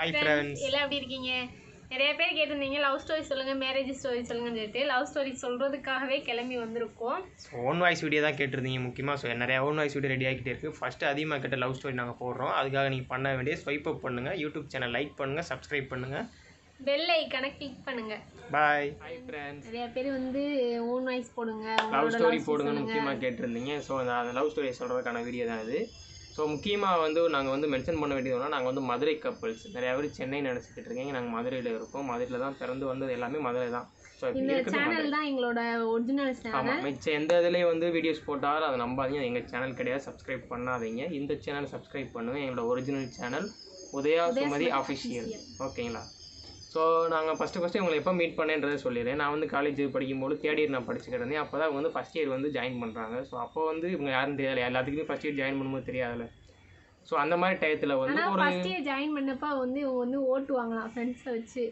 Hi Friends, friends எல்லாம் எப்படி இருக்கீங்க நிறைய பேர் கேட்டிருந்தீங்க லவ் ஸ்டோரி சொல்லுங்க மேரேஜ் ஸ்டோரி சொல்லுங்கன்னு சொல்லிட்டு லவ் ஸ்டோரி சொல்றதுக்காகவே கிளம்பி வந்திருக்கோம் ஓன் வாய்ஸ் வீடியோ தான் கேட்டிருந்தீங்க முக்கியமாக ஸோ நிறைய ஓன் வாய்ஸ் வீடியோ ரெடி ஆகிட்டே இருக்குது ஃபஸ்ட்டு அதிகமாக கேட்ட லவ் ஸ்டோரி நாங்கள் போடுறோம் அதுக்காக நீங்கள் பண்ண வேண்டிய ஸ்வைப் அப் பண்ணுங்கள் யூடியூப் சேனல் லைக் பண்ணுங்கள் சப்ஸ்கிரைப் பண்ணுங்கள் பெல் ஐக்கனை கிளிக் பண்ணுங்க பாய் ஹாய் ஃப்ரெண்ட்ஸ் நிறைய பேர் வந்து ஓன் வாய்ஸ் போடுங்க லவ் உங்களோட ஸ்டோரி love போடுங்கன்னு சொல்லுங்க. முக்கியமாக கேட்டிருந்தீங்க ஸோ அந்த அந்த லவ் ஸ்டோரி சொல்கிறதுக்கான வீடியோ தான் இது ஸோ முக்கியமாக வந்து நாங்கள் வந்து மென்ஷன் பண்ண வேண்டியதுனா நாங்கள் வந்து மதுரை கப்பல்ஸ் நிறைய பேர் சென்னை நினச்சிக்கிட்டு இருக்கீங்க நாங்கள் மதுரையில் இருக்கோம் மதுரையில் தான் பிறந்து வந்தது எல்லாமே மதுரை தான் ஸோ இப்போ இந்த இருக்குது மதுரை சேனல் தான் எங்களோட ஒரிஜினல் சேனல் ஆமாம் மிச்சம் எந்த இதுலேயும் வந்து வீடியோஸ் போட்டாலும் அதை நம்பாதீங்க எங்கள் சேனல் கிடையாது சப்ஸ்கிரைப் பண்ணாதீங்க இந்த சேனல் சப்ஸ்கிரைப் பண்ணுங்கள் எங்களோட original channel Udaya Sumathi official ஓகேங்களா ஸோ நாங்கள் ஃபஸ்ட்டு ஃபஸ்ட்டு உங்களை எப்போ மீட் பண்ணேன்றதை சொல்லிடுறேன் நான் வந்து காலேஜ் படிக்கும்போது தேர்ட் இயர் நான் படிச்சுக்கிட்டு இருந்தேன் அப்போ தான் அவங்க வந்து ஃபஸ்ட் இயர் வந்து ஜாயின் பண்ணுறாங்க ஸோ அப்போ வந்து இவங்க யாரும் தெரியல எல்லாத்துக்குமே ஃபஸ்ட் இயர் ஜாயின் பண்ணும்போது தெரியாதுல்ல ஸோ அந்த மாதிரி டயத்தில் வந்து ஆனா ஒரு ஃபர்ஸ்ட் இயர் ஜாயின் பண்ணப்ப வந்து இவங்க வந்து ஓட்டு வாங்கலாம் ஃப்ரெண்ட்ஸை வச்சு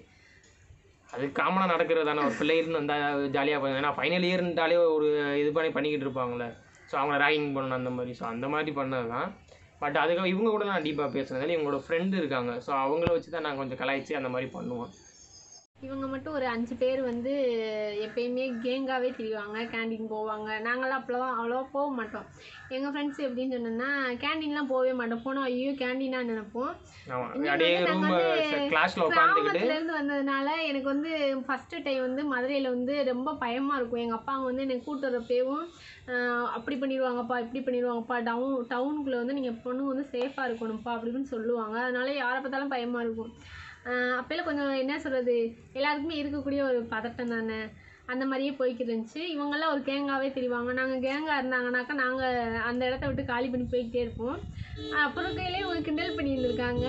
அது காமனாக நடக்கிறது தானே ஒரு பிள்ளைன்னு வந்தால் ஜாலியாக பண்ணுங்க ஏன்னா ஃபைனல் இயர்ன்றாலே ஒரு இது பண்ணி பண்ணிக்கிட்டு இருப்பாங்களே ஸோ அவங்கள ரேகிங் பண்ணணும் அந்த மாதிரி ஸோ அந்த மாதிரி பண்ணது தான் பட் அதுக்கு இவங்க கூட நான் டீப்பாக பேசுனதால இவங்களோட ஃப்ரெண்டு இருக்காங்க ஸோ அவங்கள வச்சு தான் நான் கொஞ்சம் கலாய்ச்சி அந்த மாதிரி பண்ணுவோம் இவங்க மட்டும் ஒரு அஞ்சு பேர் வந்து எப்பயுமே கேங்காகவே திரிவாங்க கேண்டீன் போவாங்க நாங்களாம் அப்போலாம் அவ்வளோவா போக மாட்டோம் எங்கள் ஃப்ரெண்ட்ஸ் எப்படின்னு சொன்னோன்னா கேண்டீன்லாம் போகவே மாட்டோம் போனால் ஐயோ கேண்டீனாக நினைப்போம் ஆமாம் இன்னொன்னு அப்படியே வந்து ரொம்ப நாங்க வந்து கிளாஸில் உட்காந்துக்கிட்டு கிராமத்துலேருந்து வந்ததுனால எனக்கு வந்து ஃபஸ்ட்டு டைம் வந்து மதுரையில் வந்து ரொம்ப பயமாக இருக்கும் எங்கள் அப்பா வந்து என்னை கூட்டு வரப்பேவும் ஆஹ் அப்படி பண்ணிடுவாங்கப்பா இப்படி பண்ணிடுவாங்கப்பா டவுன் டவுனுக்குள்ளே வந்து நீங்கள் பொண்ணு வந்து சேஃபாக இருக்கணும்ப்பா அப்படி இப்படின்னு சொல்லுவாங்க அதனால யாரை பார்த்தாலும் பயமாக இருக்கும் அப்போல்லாம் கொஞ்சம் என்ன சொல்கிறது எல்லாருக்குமே இருக்கக்கூடிய ஒரு பதட்டம் தானே அந்த மாதிரியே போய்க்கிட்டு இருந்துச்சு இவங்கெல்லாம் ஒரு கேங்காகவே தெரிவாங்க நாங்கள் கேங்காக இருந்தாங்கனாக்கா நாங்கள் அந்த இடத்த விட்டு காலி பண்ணி போய்கிட்டே இருப்போம் அப்புறம் கையிலே இவங்க கிண்டல் பண்ணியிருந்திருக்காங்க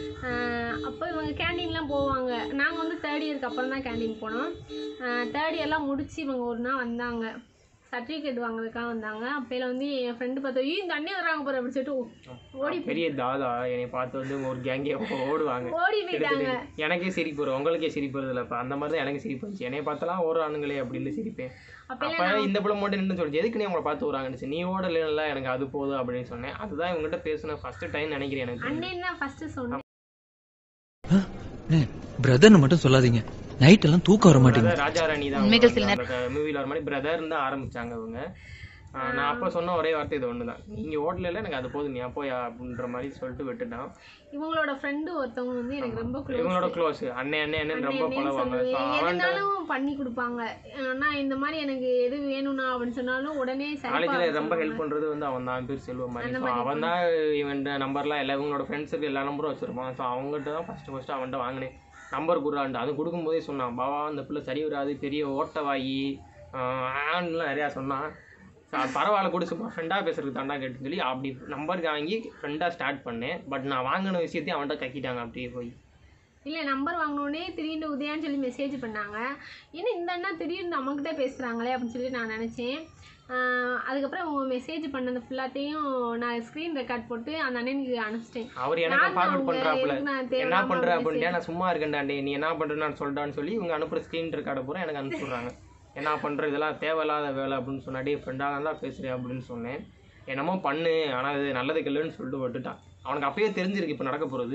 அப்போ இவங்க கேண்டீன்லாம் போவாங்க நாங்கள் வந்து தேர்ட் இயருக்கு அப்புறம் தான் கேண்டீன் போனோம் தேர்ட் இயர்லாம் முடிச்சு இவங்க ஒரு நாள் வந்தாங்க சர்டிஃபிகேட் வாங்குறதுக்காக வந்தாங்க அப்போல வந்து என் ஃப்ரெண்டு பார்த்தா "ஐயோ, இந்த அண்ணே வராங்க போகிற அப்படின்னு சொல்லிட்டு ஓடி பெரிய தாதா என்னை பார்த்து வந்து ஒரு கேங்கே ஓடுவாங்க ஓடி போயிட்டாங்க கிட்டத்தட்ட எனக்கே சிரிப்பு வரும் உங்களுக்கே சிரிப்பு வருது இல்லை இப்போ அந்த மாதிரி தான் எனக்கு சிரிப்பு வந்துச்சு என்னை பார்த்தலாம் ஓடுறானுங்களே அப்படின்னு சிரிப்பேன் அப்போல்லாம் அப்போ இந்த பிள்ளை மட்டும் நின்று சொல்லிச்சு எதுக்கு நீ உங்களை பார்த்து வராங்கன்னு நீ ஓடல எனக்கு அது போதும் அப்படின்னு சொன்னேன் அதுதான் இவங்ககிட்ட பேசின ஃபர்ஸ்ட் டைம் நினைக்கிறேன் எனக்கு அண்ணன் தான் ஃபஸ்ட்டு சொன்னேன் பிரதர்னு மட்டும் சொல்லாதீங்க நைட் எல்லாம் தூக்கம் வர மாட்டேங்குது Brother ராஜா ராணி தான் மூவில வர மாதிரி பிரதர் தான் ஆரம்பிச்சாங்க இவங்க ஆஹ் நான் அப்போ சொன்ன ஒரே வார்த்தை இது ஒன்று தான் நீங்கள் ஓட்டல எனக்கு அது போதும் நீ அப்போயா அப்படின்ற மாதிரி சொல்லிட்டு விட்டுட்டான் இவங்களோட ஃப்ரெண்டு ஒருத்தவங்க வந்து எனக்கு ரொம்ப க்ளோஸ் இவங்களோட க்ளோஸ் அண்ணே அண்ணே அண்ணன் ரொம்ப பழவாங்க ஸோ அவன் எதுனாலும் பண்ணி கொடுப்பாங்க ஆனா இந்த மாதிரி எனக்கு எது வேணும்னா அப்படின்னு சொன்னாலும் உடனே சரிப்பா காலேஜில் ரொம்ப ஹெல்ப் பண்ணுறது வந்து அவன் தான் பேர் செல்வ மாதிரி ஸோ அவன் தான் இவன் நம்பர்லாம் எல்லா இவங்களோட ஃப்ரெண்ட்ஸுக்கு எல்லா நம்பரும் வச்சிருப்பான் ஸோ அவங்ககிட்ட தான் ஃபஸ்ட்டு ஃபஸ்ட்டு அவன்கிட்ட வாங்கினேன் நம்பர் குடுறான்ட்டு அது கொடுக்கும்போதே சொன்னான் பாவா அந்த பிள்ளை சரி வராது பெரிய ஓட்டவாயி ஆண்லாம் நிறையா சொன்னான் So, பரவாயில்ல கூட சும்மா ஃப்ரெண்டாக பேசுறதுக்கு தாண்டா கேட்டுன்னு சொல்லி அப்படி நம்பருக்கு வாங்கி ஃப்ரெண்டாக ஸ்டார்ட் பண்ணேன் பட் நான் வாங்கின விஷயத்தையும் அவன்கிட்ட கக்கிட்டாங்க அப்படியே போய் இல்ல நம்பர் வாங்கினோடனே திடீர்னு உதயான்னு சொல்லி மெசேஜ் பண்ணாங்க என்ன இந்த அண்ணா திடீர்னு நம்மக்கிட்ட பேசுறாங்களே அப்படின்னு சொல்லி நான் நினைச்சேன் ஆஹ் அதுக்கப்புறம் அவங்க மெசேஜ் பண்ணது ஃபுல்லாத்தையும் நான் ஸ்க்ரீன் ரெக்கார்ட் போட்டு அந்த அண்ணனுக்கு அனுப்பிச்சிட்டேன் அவர் எனக்கு நான் ஃபார்வர்ட் அவங்க பண்ணுறாப்புல எதுக்கு நான் என்ன தேவையில்லாம பண்ணுற message- அப்படின்ட்டு நான் சும்மா இருக்கேன்டாண்டே நீ என்ன பண்ணுறேன்னு நான் சொல்லிட்டான்னு சொல்லி இவங்க அனுப்புகிற ஸ்க்ரீன் ரெக்கார்டை பூரா எனக்கு அனுப்பிச்சுட்றாங்க என்ன பண்ணுற இதெல்லாம் தேவையில்லாத வேலை அப்படின்னு சொன்னாடி ஃப்ரெண்டாக தான் பேசுகிறேன் அப்படின்னு சொன்னேன் என்னமோ பண்ணு ஆனால் இது நல்லதுக்கு இல்லைன்னு சொல்லிட்டு விட்டுட்டான் அவனுக்கு அப்பயே தெரிஞ்சிருக்கு இப்போ நடக்க போகிறது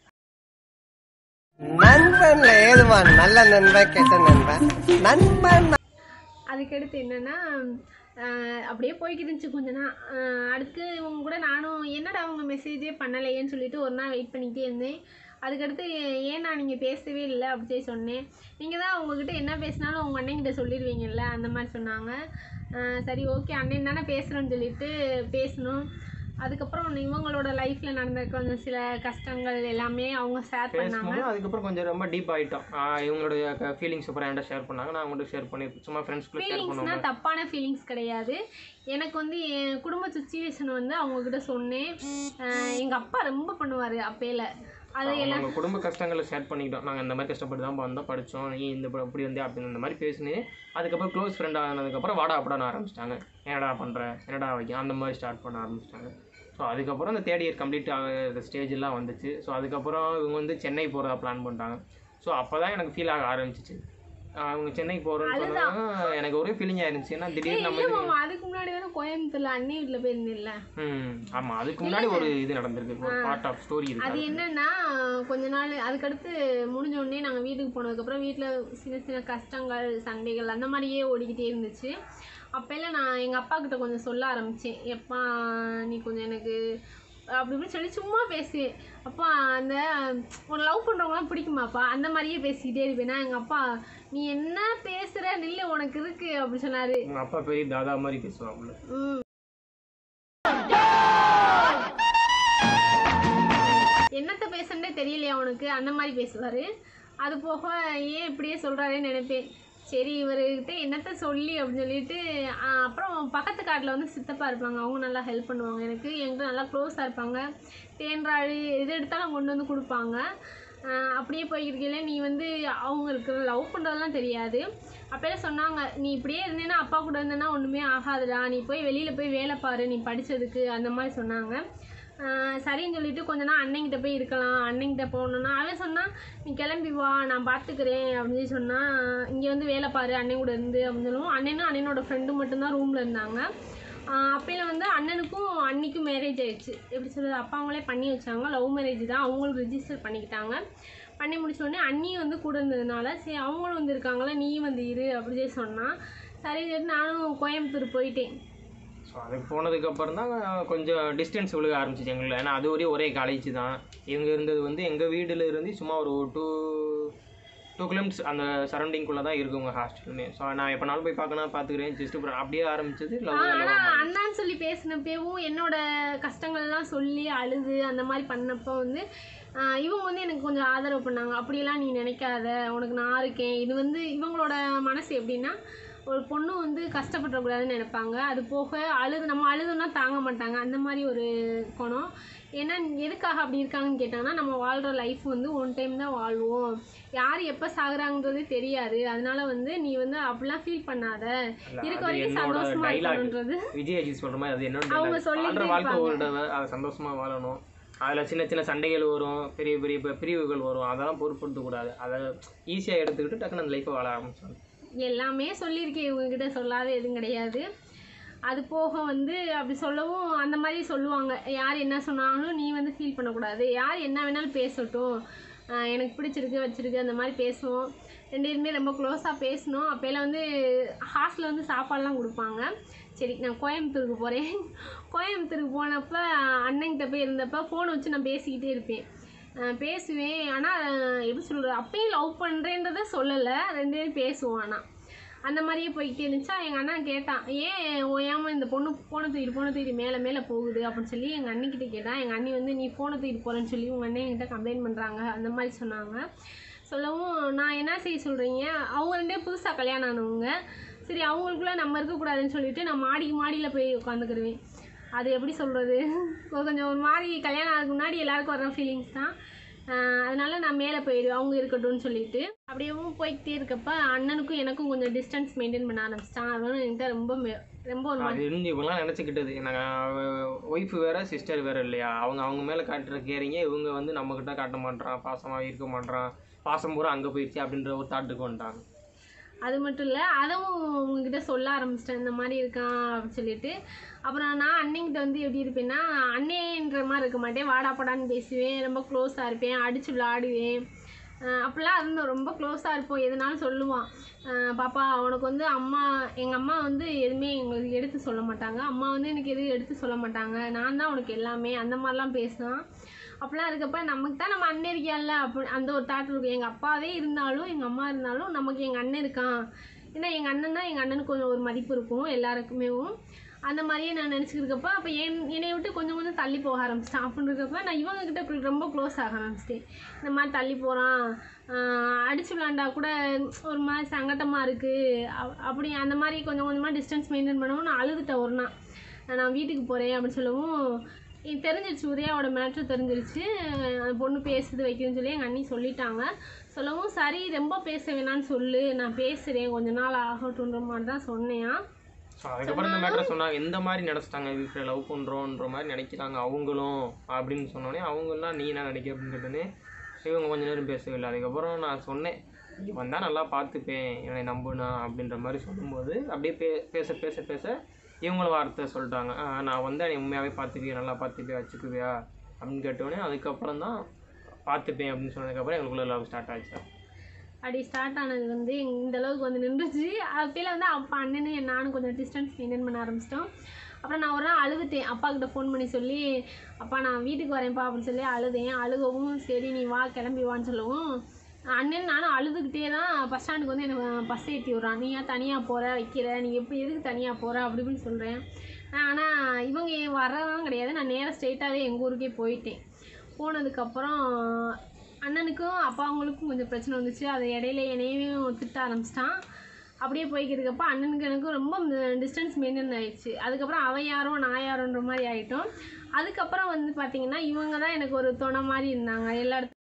நண்பன்ல ஏதுமா நல்ல நண்பன் கெட்ட நண்பன் நண்பன் அதுக்கடுத்து என்னன்னா ஆஹ் அப்படியே போய்கிட்டு இருந்துச்சு கொஞ்ச நாள் ஆஹ் அடுத்து இவங்க கூட நானும் என்னடா அவங்க மெசேஜே பண்ணலையேன்னு சொல்லிட்டு ஒரு நாள் வெயிட் பண்ணிக்கிட்டே இருந்தேன் அதுக்கடுத்து ஏன்னா நீங்கள் பேசவே இல்லை அப்படி சொல்லி சொன்னேன் நீங்கள் தான் உங்ககிட்ட என்ன பேசினாலும் உங்கள் அண்ணன்கிட்ட சொல்லிடுவீங்கல்ல அந்த மாதிரி சொன்னாங்க ஆஹ் சரி ஓகே அண்ணன் தானே பேசுகிறோன்னு சொல்லிட்டு பேசணும் அதுக்கப்புறம் இவங்களோட லைஃப்பில் நடந்த கொஞ்சம் சில கஷ்டங்கள் எல்லாமே அவங்க ஷேர் பண்ணாங்க பேசும்போது அதுக்கப்புறம் கொஞ்சம் ரொம்ப டீப் ஆகிட்டோம் இவங்களுடைய ஃபீலிங்ஸ் அப்புறம் என்கிட்ட ஷேர் பண்ணாங்க நான் அவங்கள்ட்ட ஷேர் பண்ணி சும்மா ஃப்ரெண்ட்ஸ்குள்ளே ஷேர் ஃபீலிங்ஸ்னா பண்ணுவாங்க தப்பான ஃபீலிங்ஸ் கிடையாது எனக்கு வந்து என் குடும்ப சுச்சுவேஷன் வந்து அவங்கக்கிட்ட சொன்னேன் அஹ் எங்க அப்பா ரொம்ப பண்ணுவார் அப்பையில அது எல்லாம் அவங்க குடும்ப கஷ்டங்களை ஷேர் பண்ணிக்கிட்டோம் நாங்கள் இந்த மாதிரி கஷ்டப்பட்டு தான் வந்தோம் படித்தோம் நீ இந்த இப்ப இப்படி வந்தே அப்படின்னு இந்த மாதிரி பேசினேன் அதுக்கப்புறம் க்ளோஸ் ஃப்ரெண்ட் ஆனதுக்கப்புறம் வாடா அப்படான்னு ஆரம்பிச்சிட்டாங்க என்னடா பண்ணுற என்னடா வைக்க அந்த மாதிரி ஸ்டார்ட் பண்ண ஆரம்பிச்சிட்டாங்க ஸோ அதுக்கப்புறம் இந்த தேர்ட் இயர் கம்ப்ளீட் ஆகிற ஸ்டேஜெல்லாம் வந்துச்சு ஸோ அதுக்கப்புறம் இவங்க வந்து சென்னை போகிறதா பிளான் பண்ணிட்டாங்க ஸோ அப்போ தான் எனக்கு ஃபீல் ஆக ஆரம்பிச்சிச்சு அவங்க சென்னைக்கு போகிறோன்னு சொன்னாங்க எனக்கு ஒரே ஃபீலிங்காக இருந்துச்சு ஏன்னா திடீர்னு நம்ம இல்லை மாமா அதுக்கு முன்னாடி தானே கோயம்புத்தூர்ல அண்ணி வீட்டில் போயிருந்தில்ல ம் ஆமாம் அதுக்கு முன்னாடி ஒரு இது நடந்திருக்கு ஒரு பார்ட் ஆஃப் ஸ்டோரி அது இருக்கு என்னன்னா கொஞ்ச நாள் அதுக்கடுத்து முடிஞ்ச உடனே நாங்கள் வீட்டுக்கு போனதுக்கப்புறம் வீட்டில் சின்ன சின்ன கஷ்டங்கள் சண்டைகள் அந்த மாதிரியே ஓடிக்கிட்டே இருந்துச்சு அப்போல்லாம் நான் எங்கள் அப்பா கிட்ட கொஞ்சம் சொல்ல ஆரம்பித்தேன் எப்பா நீ கொஞ்சம் எனக்கு அப்படி இப்படின்னு சொல்லி சும்மா பேசுவேன் அப்பா அந்த உன்னை லவ் பண்ணுறவங்களாம் பிடிக்குமாப்பா அந்த மாதிரியே பேசிக்கிட்டே இருப்பேன் நான் எங்கள் அப்பா நீ என்ன பேசுகிற நில்லு உனக்கு இருக்கு அப்படி சொன்னார் உங்கள் அப்பா பெரிய தாதா மாதிரி பேசுவாங்க ம் என்னத்த பேசுனே தெரியலையா உனக்கு அந்த மாதிரி பேசுவார் அது போக ஏன் இப்படியே சொல்கிறாரேன்னு நினைப்பேன் சரி இவர்கிட்ட என்னத்த சொல்லி அப்படின்னு சொல்லிட்டு ஆ, அப்புறம் பக்கத்து காட்டில் வந்து சித்தப்பா இருப்பாங்க அவங்க நல்லா ஹெல்ப் பண்ணுவாங்க எனக்கு என்கிட்ட நல்லா க்ளோஸாக இருப்பாங்க தேன்றாழி எது எடுத்தாலும் கொண்டு வந்து கொடுப்பாங்க ஆ, அப்படியே போயிருக்கையில நீ வந்து அவங்களுக்கு லவ் பண்ணுறதெல்லாம் தெரியாது அப்போல்லாம் சொன்னாங்க நீ இப்படியே இருந்தேன்னா அப்பா கூட இருந்தேன்னா ஒன்றுமே ஆகாதுடா நீ போய் வெளியில் போய் வேலை பாரு நீ படித்ததுக்கு அந்த மாதிரி சொன்னாங்க ஆஹ் சரின்னு சொல்லிட்டு கொஞ்ச நாள் அண்ணங்கிட்ட போய் இருக்கலாம் அண்ணங்கிட்ட போகணுன்னா அவன் சொன்னான் நீ கிளம்பி வா நான் பார்த்துக்கிறேன் அப்படின்னு சொல்லி சொன்னான் இங்கே வந்து வேலை பாரு அண்ணன் கூட இருந்து அப்படின்னு சொல்லுவோம் அண்ணனும் அண்ணனோட ஃப்ரெண்டும் மட்டும்தான் ரூமில் இருந்தாங்க அப்பையில் வந்து அண்ணனுக்கும் அன்னிக்கும் மேரேஜ் ஆயிடுச்சு எப்படி சொல்கிறது அப்பா அவங்களே பண்ணி வச்சாங்க லவ் மேரேஜ் தான் அவங்களும் ரிஜிஸ்டர் பண்ணிக்கிட்டாங்க பண்ணி முடிச்ச உடனே அண்ணி வந்து கூட இருந்ததுனால சரி அவங்களும் வந்து இருக்காங்களே நீ வந்து இரு அப்படி சொல்லி சொன்னான் சரி சொல்லிட்டு நானும் கோயம்புத்தூர் போயிட்டேன் ஸோ அதுக்கு போனதுக்கு அப்புறம் தான் கொஞ்சம் டிஸ்டன்ஸ் விழுக ஆரம்பிச்சிச்சு எங்களுக்கு ஏன்னா அது வரையும் ஒரே காலேஜ் தான் இவங்க இருந்தது வந்து எங்கள் வீட்டில் இருந்து சும்மா ஒரு டூ டூ கிலோமீட்டர்ஸ் அந்த சரௌண்டிங்குள்ளே தான் இருக்கு உங்கள் ஹாஸ்டலுமே ஸோ நான் எப்போனாலும் போய் பார்க்கணும் பார்த்துக்கிறேன் ஜஸ்ட் அப்படியே ஆரம்பிச்சது லவ் ஆனா அண்ணான்னு சொல்லி பேசினப்பவும் என்னோட கஷ்டங்கள்லாம் சொல்லி அழுது அந்த மாதிரி பண்ணப்போ வந்து ஆஹ் இவங்க வந்து எனக்கு கொஞ்சம் ஆதரவு பண்ணாங்க அப்படியெல்லாம் நீ நினைக்காத உனக்கு நான் இருக்கேன் இது வந்து இவங்களோட மனசு எப்படின்னா ஒரு பொண்ணு வந்து கஷ்டப்படக்கூடாதுன்னு நினைப்பாங்க அது போக அழுது நம்ம அழுதுன்னா தாங்க மாட்டாங்க அந்த மாதிரி ஒரு குணம் ஏன்னா எதுக்காக அப்படி இருக்காங்கன்னு கேட்டாங்கன்னா நம்ம வாழ்கிற லைஃப் வந்து ஒன் டைம் தான் வாழ்வோம் யார் எப்போ சாகுறாங்கன்றது தெரியாது அதனால வந்து நீ வந்து அப்படிலாம் ஃபீல் பண்ணாத இருக்க அது வரைக்கும் என்னோட சந்தோஷமா டைலாக் இருக்கணுன்றது விஜய் அஜித் சொல்கிற மாதிரி அது என்னோட அவங்க dialogue. சொல்லிட்டே வாழ்ற வாழ்க்கை இருப்பாங்க. ஒரு தடவை அதை சந்தோஷமா வாழணும் அதில் சின்ன சின்ன சண்டைகள் வரும் பெரிய பெரிய ப- பிரிவுகள் வரும் அதெல்லாம் பொருட்படுத்தக்கூடாது அதை ஈஸியாக எடுத்துக்கிட்டு டக்குன்னு அந்த லைஃப்பை வாழ ஆரம்பிச்சாங்க எல்லாமே சொல்லியிருக்கேன் இவங்ககிட்ட சொல்லாத எதுவும் கிடையாது அது போக வந்து அப்படி சொல்லவும் அந்த மாதிரி சொல்லுவாங்க யார் என்ன சொன்னாலும் நீ வந்து ஃபீல் பண்ணக்கூடாது யார் என்ன வேணாலும் பேசட்டும் ஆஹ் எனக்கு பிடிச்சிருக்கு வச்சிருக்கு அந்த மாதிரி பேசுவோம் ரெண்டு பேருமே ரொம்ப க்ளோஸாக பேசணும் அப்போல்லாம் வந்து ஹாஸ்டலில் வந்து சாப்பாடுலாம் கொடுப்பாங்க சரி நான் கோயம்புத்தூருக்கு போகிறேன் கோயம்புத்தூருக்கு போனப்போ அண்ணன்கிட்ட போய் இருந்தப்போ ஃபோனை வச்சு நான் பேசிக்கிட்டே இருப்பேன் அஹ் பேசுவேன் ஆனால் எப்படி சொல்கிறது அப்பயும் லவ் பண்ணுறேன்றதை சொல்லலை ரெண்டு பேரும் பேசுவோம் ஆனால் அந்த மாதிரியே போய்கிட்டே இருந்துச்சா எங்கள் அண்ணன் கேட்டான் ஏன் ஓயாமல் இந்த பொண்ணு ஃபோனை தூக்கிட்டு ஃபோனை தூக்கிட்டு மேலே மேலே போகுது அப்படின்னு சொல்லி எங்கள் அண்ணிக்கிட்ட கேட்டான் எங்கள் அண்ணி வந்து நீ ஃபோனை தூக்கிட்டு போகிறேன்னு சொல்லி உங்கள் அண்ணன் என்கிட்ட கம்ப்ளைண்ட் பண்ணுறாங்க அந்த மாதிரி சொன்னாங்க சொல்லவும் நான் என்ன செய்ய சொல்கிறீங்க அவங்க ரெண்டே புதுசாக கல்யாணம் ஆனவங்க சரி அவங்களுக்குள்ள நம்ம இருக்கக்கூடாதுன்னு சொல்லிட்டு நான் மாடிக்கு மாடியில் போய் உட்காந்துக்கிடுவேன் அது எப்படி சொல்கிறது கொஞ்சம் ஒரு மாதிரி கல்யாணம் ஆகிறதுக்கு முன்னாடி எல்லாருக்கும் வர ஃபீலிங்ஸ் தான் ஆஹ் அதனால நான் மேலே போயிடுவேன் அவங்க இருக்கட்டும்னு சொல்லிட்டு அப்படியேவும் போய்கிட்டே இருக்கப்ப அண்ணனுக்கும் எனக்கும் கொஞ்சம் டிஸ்டன்ஸ் மெயின்டைன் பண்ண ஆரம்பிச்சிட்டான் அதனால என்கிட்ட ரொம்ப மெ- ரொம்ப ஒரு மாதிரி அது இருந்து இவங்கெல்லாம் நினச்சிக்கிட்டது நாங்கள் ஒய்ஃப் வேற சிஸ்டர் வேற இல்லையா அவங்க அவங்க மேலே காட்டுற கேரிங்க இவங்க வந்து நம்மக்கிட்ட காட்ட மாட்றான் பாசமாக இருக்க மாட்றான் பாசம் பூரா அங்கே போயிடுச்சு அப்படின்ற ஒரு தாட்டுக்கு வந்துட்டாங்க அது மட்டும் இல்லை அதுவும் உங்ககிட்ட சொல்ல ஆரம்பிச்சிட்டேன் இந்த மாதிரி இருக்கான் அப்படின்னு சொல்லிட்டு அப்புறம் நான் அண்ணன்கிட்ட வந்து எப்படி இருப்பேன்னா அண்ணேன்ற மாதிரி இருக்க மாட்டேன் வாடா போடான்னு பேசுவேன் ரொம்ப க்ளோஸாக இருப்பேன் அடிச்சு விளாடுவேன் அஹ் அப்படிலாம் இருந்தோம் ரொம்ப க்ளோஸாக இருப்போம் எதுனாலும் சொல்லுவான் அஹ் பாப்பா உனக்கு வந்து அம்மா எங்கள் அம்மா வந்து எதுவுமே எங்களுக்கு எடுத்து சொல்ல மாட்டாங்க அம்மா வந்து எனக்கு எதுவும் எடுத்து சொல்ல மாட்டாங்க நான் தான் உனக்கு எல்லாமே அந்த மாதிரிலாம் பேசுவான் அப்படிலாம் இருக்கப்ப நமக்கு தான் நம்ம அண்ணன் இருக்கியால அப்படி அந்த ஒரு தாட் இருக்கும் எங்கள் அப்பாவே இருந்தாலும் எங்கள் அம்மா இருந்தாலும் நமக்கு எங்கள் அண்ணன் இருக்கான் ஏன்னா எங்கள் அண்ணன் தான் எங்கள் அண்ணனுக்கு கொஞ்சம் ஒரு மதிப்பு இருக்கும் எல்லாருக்குமேவும் அந்த மாதிரியே நான் நினச்சிட்டு இருக்கப்ப அப்போ என் என்னை விட்டு கொஞ்சம் கொஞ்சம் தள்ளி போக ஆரம்பிச்சிட்டேன் அப்படின்னு இருக்கப்ப நான் இவங்க கிட்ட இப்படி ரொம்ப க்ளோஸ் ஆக ஆரம்பிச்சிட்டேன் இந்த மாதிரி தள்ளி போகிறான் அடிச்சு விளாண்டா கூட ஒரு மாதிரி சங்கட்டமாக இருக்குது அப்படி அந்த மாதிரி கொஞ்சம் கொஞ்சமாக டிஸ்டன்ஸ் மெயின்டைன் பண்ணவும் நான் அழுதுட்டேன் ஒரு நாள் நான் வீட்டுக்கு போகிறேன் அப்படின்னு சொல்லவும் எனக்கு தெரிஞ்சிருச்சு உதயாவோட மேட்ரு தெரிஞ்சிருச்சு அந்த பொண்ணு பேசுது வைக்குதுன்னு சொல்லி எங்கள் அண்ணி சொல்லிட்டாங்க சொல்லவும் சரி ரொம்ப பேச வேணான்னு சொல்லு நான் பேசுகிறேன் கொஞ்ச நாள் ஆகட்டுன்ற மாதிரி தான் சொன்னேன் ஸோ அதுக்கப்புறம் இந்த மேட்டரை சொன்னாங்க எந்த மாதிரி நினச்சிட்டாங்க வீட்டில் லவ் பண்ணுறோன்ற மாதிரி நினைக்கிறாங்க அவங்களும் அப்படின்னு சொன்னோடனே அவங்களாம் நீ என்ன நினைக்க அப்படின்னு கேட்டோன்னே இவங்க கொஞ்ச நேரம் பேசவே இல்லை அதுக்கப்புறம் நான் சொன்னேன் நீ வந்தால் நல்லா பார்த்துப்பேன் என்னை நம்புனா அப்படின்ற மாதிரி சொல்லும்போது அப்படியே பே பேச பேச பேச இவங்களும் வார்த்தை சொல்லிட்டாங்க "ஆ, நான் வந்து நீ உண்மையாகவே பார்த்துப்பியா நல்லா பார்த்துப்பியா வச்சுக்குவியா அப்படின்னு கேட்டோடனே அதுக்கப்புறம் தான் பார்த்துப்பேன் அப்படின்னு சொன்னதுக்கப்புறம் எங்களுக்குள்ள லவ் ஸ்டார்ட் ஆச்சு அப்படி ஸ்டார்ட் ஆனது வந்து இந்த அளவுக்கு வந்து நின்றுச்சு அப்பயில வந்து அப்பா அண்ணனும் நானும் கொஞ்சம் டிஸ்டன்ஸ் மெயின்டைன் பண்ண ஆரம்பிச்சிட்டோம் அப்புறம் நான் ஒரு நாள் அழுதுட்டேன் அப்பா கிட்ட ஃபோன் பண்ணி சொல்லி அப்பா நான் வீட்டுக்கு வரேன்ப்பா அப்படின்னு சொல்லி அழுதேன் அழுகவும் சரி நீ வா கிளம்பி வான்னு சொல்லவும் அண்ணன் நானும் அழுதுகிட்டே தான் பஸ் ஸ்டாண்டுக்கு வந்து எனக்கு பஸ் ஏற்றி விட்றான் நீ ஏன் தனியாக போகிற வைக்கிற நீ எப்படி எதுக்கு தனியாக போகிற அப்படி இப்படின்னு சொல்கிறேன் ஆனால் இவங்க வரலாம் கிடையாது நான் நேராக ஸ்ட்ரெயிட்டாகவே எங்கள் ஊருக்கே போயிட்டேன் போனதுக்கப்புறம் அண்ணனுக்கும் அப்பாவங்களுக்கும் கொஞ்சம் பிரச்சனை வந்துச்சு அது இடையில என்னையும் திட்ட ஆரம்பிச்சிட்டான் அப்படியே போய்க்கிறதுக்கப்ப அண்ணனுக்கு எனக்கும் ரொம்ப டிஸ்டன்ஸ் மெயின்டைன் ஆயிடுச்சு அதுக்கப்புறம் அவன் யாரோ நான் யாரோன்ற மாதிரி ஆகிட்டோம் அதுக்கப்புறம் வந்து பார்த்தீங்கன்னா இவங்க தான் எனக்கு ஒரு துணை மாதிரி இருந்தாங்க எல்லா இடத்துலையும்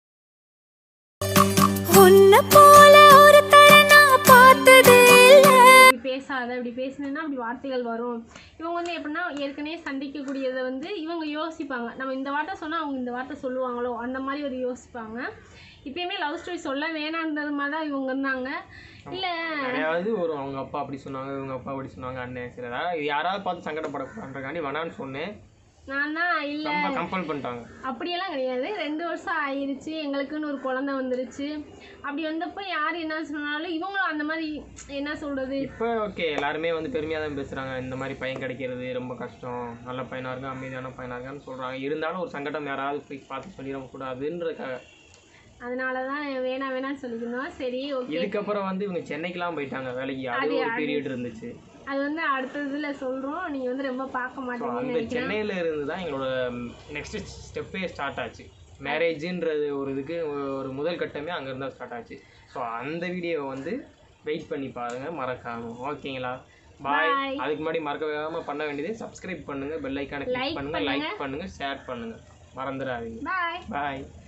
உன்னை போல ஒரு நான் பார்த்ததே இல்ல இப்படி பேசாத இப்படி பேசினேன்னா அப்படி வார்த்தைகள் வரும் இவங்க வந்து எப்படின்னா ஏற்கனவே சந்திக்கக்கூடியதை வந்து இவங்க யோசிப்பாங்க நம்ம இந்த வார்த்தை சொன்னால் அவங்க இந்த வார்த்தை சொல்லுவாங்களோ அந்த மாதிரி ஒரு யோசிப்பாங்க இப்பயுமே லவ் ஸ்டோரி சொல்ல வேணான்றது மாதிரி தான் இவங்க இருந்தாங்க இல்லை நிறையாவது ஒரு அவங்க அப்பா அப்படி சொன்னாங்க இவங்க அப்பா அப்படி சொன்னாங்க அண்ணன் சரி அதாவது இது யாராவது பார்த்து சங்கடப்படக்கூடாதுன்றக்காண்டி வேணான்னு சொன்னேன் நான் தான் இல்லை ரொம்ப கம்பல் பண்ணிட்டாங்க அப்படியெல்லாம் கிடையாது ரெண்டு வருஷம் ஆயிருச்சு எங்களுக்குன்னு ஒரு குழந்தை வந்துருச்சு அப்படி வந்தப்போ யார் என்ன சொன்னாலும் இவங்களும் அந்த மாதிரி என்ன சொல்கிறது இப்போ ஓகே எல்லாருமே வந்து பெருமையாக தான் பேசுகிறாங்க இந்த மாதிரி பையன் கிடைக்கிறது ரொம்ப கஷ்டம் நல்ல பையனாக இருக்கான் அமைதியான பையனாக இருக்கான்னு சொல்கிறாங்க இருந்தாலும் ஒரு சங்கடம் யாராவது போய் பார்த்து சொல்லிடக்கூடாதுன்றக்காக அதனால தான் வேணாம் வேணாம்னு சொல்லிக்கணும் சரி ஓகே இதுக்கப்புறம் வந்து இவங்க சென்னைக்கெலாம் போயிட்டாங்க வேலைக்கு அது ஒரு பீரியட் இருந்துச்சு அது வந்து அடுத்த இதில் சொல்கிறோம் நீங்கள் வந்து ரொம்ப பார்க்க ஸோ மாட்டீங்கன்னு அந்த நினைக்கிறேன் சென்னையில் இருந்து தான் எங்களோட நெக்ஸ்ட் ஸ்டெப்பே ஸ்டார்ட் ஆச்சு மேரேஜுன்றது ஒரு இதுக்கு ஒரு முதல் கட்டமே அங்கே இருந்தால் ஸ்டார்ட் ஆச்சு ஸோ அந்த வீடியோவை வந்து வெயிட் பண்ணி பாருங்கள் மறக்காம ஓகேங்களா பாய் Bye. அதுக்கு முன்னாடி மறக்காம பண்ண வேண்டியது சப்ஸ்கிரைப் பண்ணுங்கள் பெல் ஐக்கானை Like கிளிக் பண்ணுங்கள் லைக் பண்ணுங்கள் ஷேர் பண்ணுங்கள் மறந்துடாதீங்க பாய் பாய்